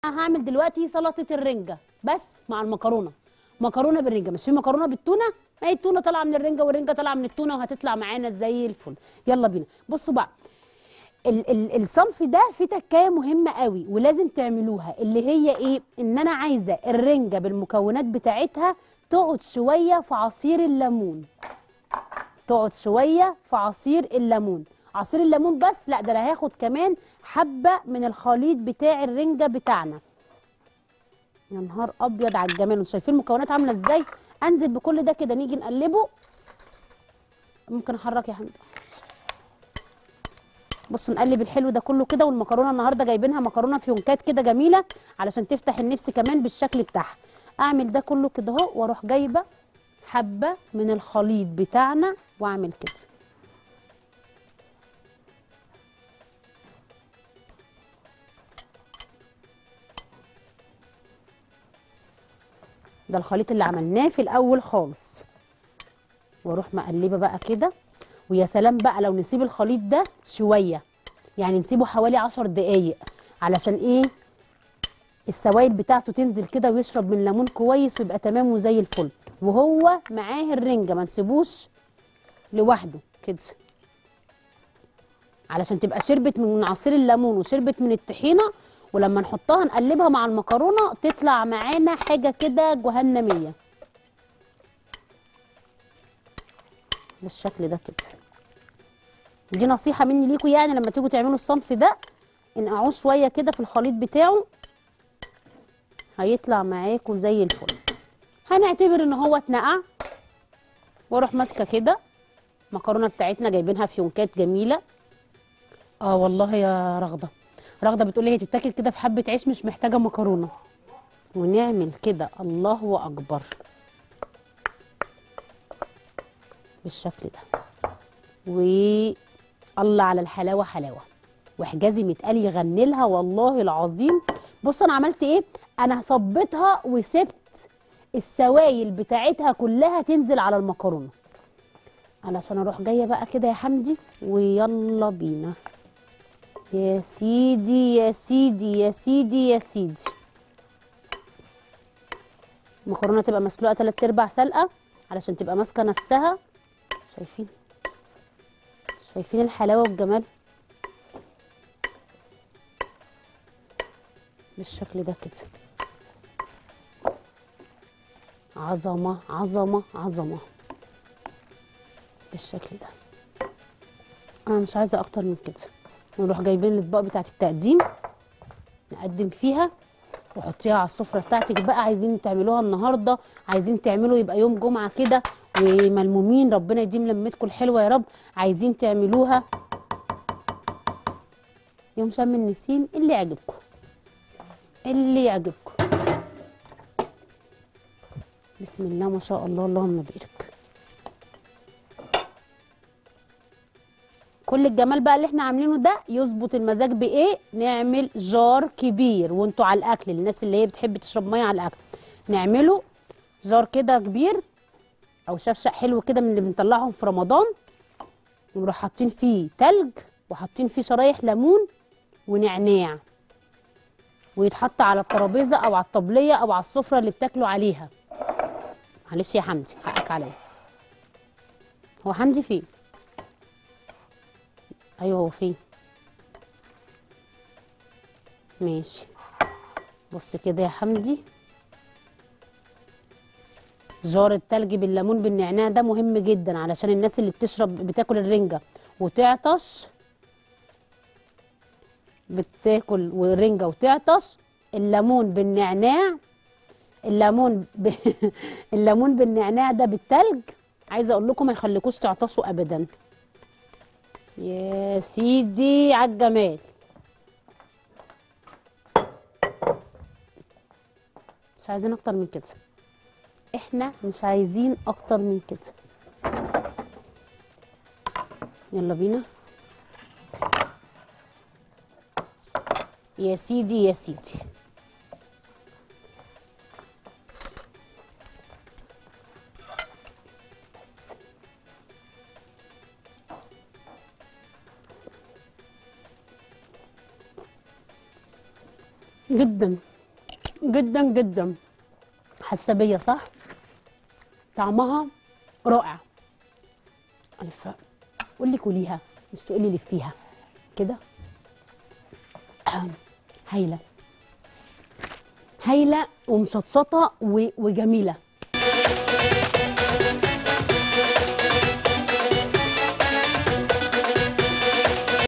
هعمل دلوقتي سلطه الرنجه بس مع المكرونه مكرونه بالرنجه مش في مكرونه بالتونه ما هي التونه طالعه من الرنجه والرنجه طالعه من التونه وهتطلع معانا زي الفل يلا بينا بصوا بقى ال ال الصنف ده فيه تكايه مهمه قوي ولازم تعملوها اللي هي ايه ان انا عايزه الرنجه بالمكونات بتاعتها تقعد شويه في عصير الليمون تقعد شويه في عصير الليمون عصير الليمون بس لا ده انا هاخد كمان حبه من الخليط بتاع الرنجه بتاعنا يا نهار ابيض على الجمال انتوا شايفين المكونات عامله ازاي انزل بكل ده كده نيجي نقلبه ممكن احرك يا حمد بصوا نقلب الحلو ده كله كده والمكرونه النهارده جايبينها مكرونه فيونكات كده جميله علشان تفتح النفس كمان بالشكل بتاعها اعمل ده كله كده اهو واروح جايبه حبه من الخليط بتاعنا واعمل كده ده الخليط اللي عملناه في الاول خالص واروح مقلبه بقى كده ويا سلام بقى لو نسيب الخليط ده شويه يعني نسيبه حوالي عشر دقايق علشان ايه السوائل بتاعته تنزل كده ويشرب من الليمون كويس ويبقى تمام وزي الفل وهو معاه الرنجه ما نسيبوش لوحده كده علشان تبقى شربت من عصير الليمون وشربت من الطحينه ولما نحطها نقلبها مع المكرونه تطلع معانا حاجه كده جهنميه بالشكل ده كده دي نصيحه مني ليكم يعني لما تيجوا تعملوا الصنف ده انقعوه شويه كده في الخليط بتاعه هيطلع معاكم زي الفل هنعتبر ان هو اتنقع واروح ماسكه كده المكرونه بتاعتنا جايبينها في يونكات جميله اه والله يا رغده رغده بتقول لي هي تتاكل كده في حبه عيش مش محتاجه مكرونه ونعمل كده الله اكبر بالشكل ده والله على الحلاوه حلاوه وحجازي متقال يغني لها والله العظيم بص انا عملت ايه انا صبيتها وسبت السوائل بتاعتها كلها تنزل على المكرونه علشان اروح جايه بقى كده يا حمدي ويلا بينا يا سيدي يا سيدي يا سيدي يا سيدي المكرونه تبقى مسلوقه تلات ارباع سلقه علشان تبقى ماسكه نفسها شايفين شايفين الحلاوه والجمال بالشكل ده كده عظمه عظمه عظمه بالشكل ده انا مش عايزه اكتر من كده ونروح جايبين الاطباق بتاعت التقديم نقدم فيها وحطيها على السفره بتاعتك بقى عايزين تعملوها النهارده عايزين تعملوا يبقى يوم جمعه كده وملمومين ربنا يديم لمتكم الحلوه يا رب عايزين تعملوها يوم شم النسيم اللي يعجبكم اللي يعجبكم بسم الله ما شاء الله اللهم بارك كل الجمال بقى اللي احنا عاملينه ده يظبط المزاج بايه نعمل جار كبير وانتوا على الاكل الناس اللي هي بتحب تشرب ميه على الاكل نعمله جار كده كبير او شفشق حلو كده من اللي بنطلعهم في رمضان ونروح حاطين فيه تلج وحاطين فيه شرايح ليمون ونعناع ويتحط على الترابيزه او على الطبليه او على السفره اللي بتاكلوا عليها معلش يا حمدي حقك عليا هو حمدي فين ايوه هو فين ماشي بص كده يا حمدي جار التلج بالليمون بالنعناع ده مهم جدا علشان الناس اللي بتشرب بتاكل الرنجه وتعطش بتاكل والرنجه وتعطش الليمون بالنعناع الليمون ب... الليمون بالنعناع ده بالتلج عايزه اقول لكم ما يخليكوش تعطشوا ابدا يا سيدي على الجمال مش عايزين اكتر من كده احنا مش عايزين اكتر من كده يلا بينا يا سيدي يا سيدي بس جدا جدا جدا حاسه بيا صح طعمها رائع الف قولي كليها مش تقولي لفيها كده أهم. هايله هايله ومشطشطه و- وجميله